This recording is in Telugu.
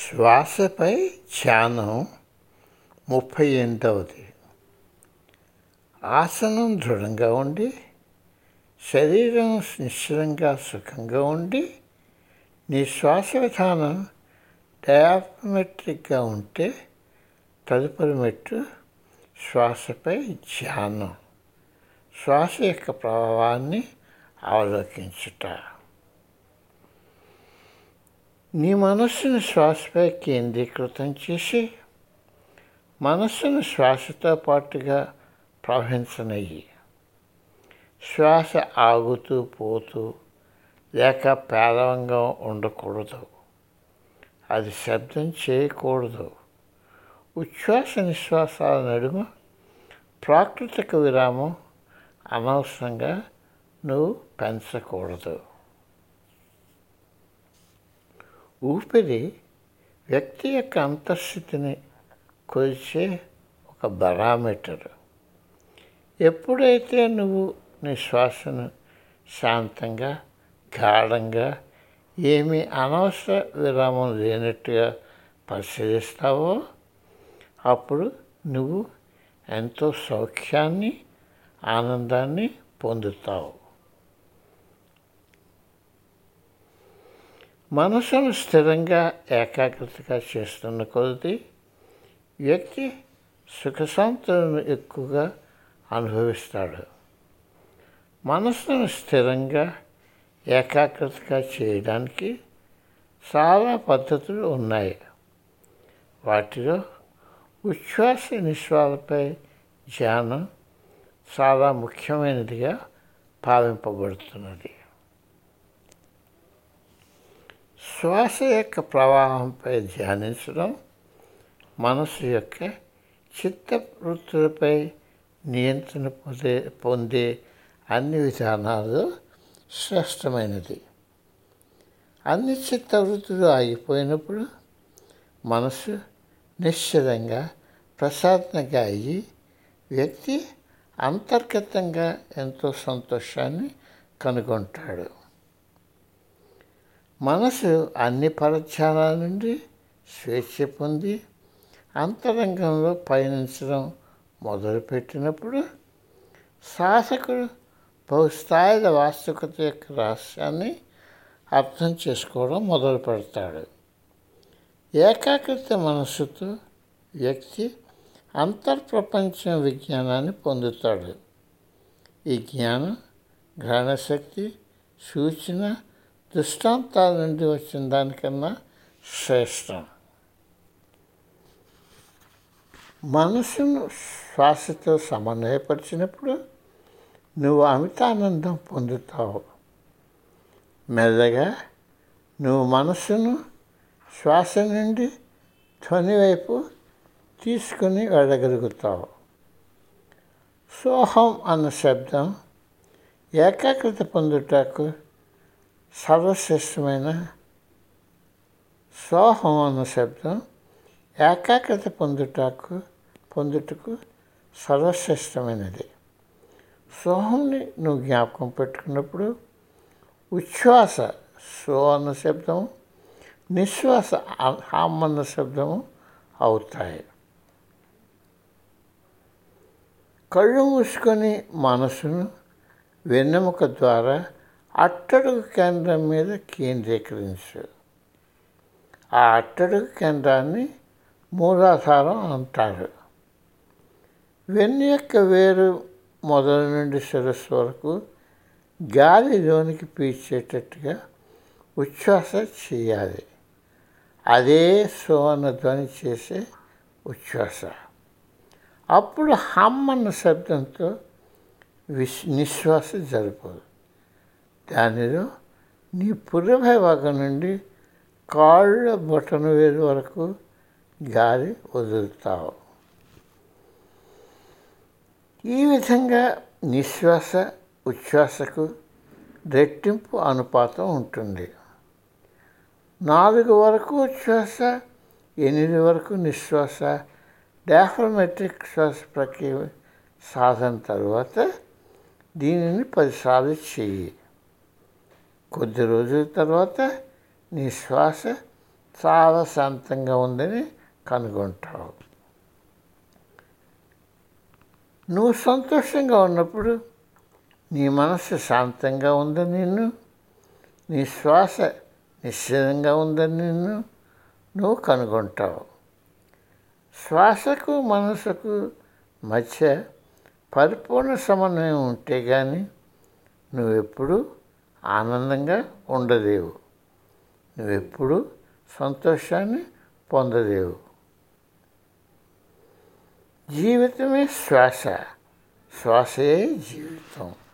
శ్వాసపై ధ్యానం ముప్పై ఎనిమిదవది ఆసనం దృఢంగా ఉండి శరీరం నిశ్చలంగా సుఖంగా ఉండి నీ శ్వాస విధానం డయాఫ్రమెట్రిక్గా ఉంటే తదుపరి మెట్టు శ్వాసపై ధ్యానం శ్వాస యొక్క ప్రభావాన్ని అవలోకించుట నీ మనస్సును శ్వాసపై కేంద్రీకృతం చేసి మనస్సును శ్వాసతో పాటుగా ప్రవహించనయ్యి శ్వాస ఆగుతూ పోతూ లేక పేదవంగా ఉండకూడదు అది శబ్దం చేయకూడదు ఉచ్ఛ్వాస నిశ్వాసాల నడుమ ప్రాకృతిక విరామం అనవసరంగా నువ్వు పెంచకూడదు ఊపిరి వ్యక్తి యొక్క అంతఃస్థితిని కొలిచే ఒక బరామీటర్ ఎప్పుడైతే నువ్వు నీ శ్వాసను శాంతంగా గాఢంగా ఏమీ అనవసర విరామం లేనట్టుగా పరిశీలిస్తావో అప్పుడు నువ్వు ఎంతో సౌఖ్యాన్ని ఆనందాన్ని పొందుతావు మనసును స్థిరంగా ఏకాగ్రతగా చేస్తున్న కొద్దీ వ్యక్తి సుఖశాంతులను ఎక్కువగా అనుభవిస్తాడు మనసును స్థిరంగా ఏకాగ్రతగా చేయడానికి చాలా పద్ధతులు ఉన్నాయి వాటిలో ఉచ్ఛ్వాస నిశ్వాసపై ధ్యానం చాలా ముఖ్యమైనదిగా భావింపబడుతున్నది శ్వాస యొక్క ప్రవాహంపై ధ్యానించడం మనసు యొక్క చిత్త వృత్తులపై నియంత్రణ పొందే పొందే అన్ని విధానాలు శ్రేష్టమైనది అన్ని చిత్త వృత్తులు ఆగిపోయినప్పుడు మనసు నిశ్చలంగా ప్రశాంతంగా అయ్యి వ్యక్తి అంతర్గతంగా ఎంతో సంతోషాన్ని కనుగొంటాడు మనసు అన్ని పరధ్యానాల నుండి స్వేచ్ఛ పొంది అంతరంగంలో పయనించడం మొదలుపెట్టినప్పుడు శాసకుడు బహుస్థాయిల వాస్తవికత యొక్క రహస్యాన్ని అర్థం చేసుకోవడం మొదలు పెడతాడు ఏకాగ్రత మనస్సుతో వ్యక్తి అంతర్ప్రపంచం విజ్ఞానాన్ని పొందుతాడు ఈ జ్ఞానం గ్రహణశక్తి సూచన దృష్టాంతాల నుండి వచ్చిన దానికన్నా శ్రేష్టం మనసును శ్వాసతో సమన్వయపరిచినప్పుడు నువ్వు అమితానందం పొందుతావు మెల్లగా నువ్వు మనసును శ్వాస నుండి ధ్వని వైపు తీసుకుని వెళ్ళగలుగుతావు సోహం అన్న శబ్దం ఏకాగ్రత పొందుటకు సర్వశ్రేష్టమైన సోహం అన్న శబ్దం ఏకాగ్రత పొందుటకు పొందుటకు సర్వశ్రేష్టమైనది సోహంని నువ్వు జ్ఞాపకం పెట్టుకున్నప్పుడు ఉచ్ఛ్వాస సో అన్న శబ్దం నిశ్వాస హామ్ అన్న శబ్దము అవుతాయి కళ్ళు మూసుకొని మనసును వెన్నెముక ద్వారా అట్టడుగు కేంద్రం మీద కేంద్రీకరించు ఆ అట్టడుగు కేంద్రాన్ని మూలాధారం అంటారు వెన్ను యొక్క వేరు మొదలు నుండి శిరస్సు వరకు గాలిలోనికి పీల్చేటట్టుగా ఉచ్ఛ్వాస చేయాలి అదే సోన ధ్వని చేసే ఉచ్ఛ్వాస అప్పుడు హమ్ అన్న శబ్దంతో విశ్ నిశ్వాస జరపదు దానిలో నీ పుర్రభై భాగం నుండి కాళ్ళ బొటన వేలు వరకు గాలి వదులుతావు ఈ విధంగా నిశ్వాస ఉచ్ఛ్వాసకు రెట్టింపు అనుపాతం ఉంటుంది నాలుగు వరకు ఉచ్ఛ్వాస ఎనిమిది వరకు నిశ్వాస డయాఫ్రమెట్రిక్ శ్వాస ప్రక్రియ సాధన తర్వాత దీనిని పదిసార్లు చెయ్యి కొద్ది రోజుల తర్వాత నీ శ్వాస చాలా శాంతంగా ఉందని కనుగొంటావు నువ్వు సంతోషంగా ఉన్నప్పుడు నీ మనసు శాంతంగా ఉందని నిన్ను నీ శ్వాస నిశ్చలంగా ఉందని నిన్ను నువ్వు కనుగొంటావు శ్వాసకు మనసుకు మధ్య పరిపూర్ణ సమన్వయం ఉంటే కానీ నువ్వెప్పుడు ఆనందంగా ఉండలేవు నువ్వెప్పుడు సంతోషాన్ని పొందలేవు జీవితమే శ్వాస శ్వాసే జీవితం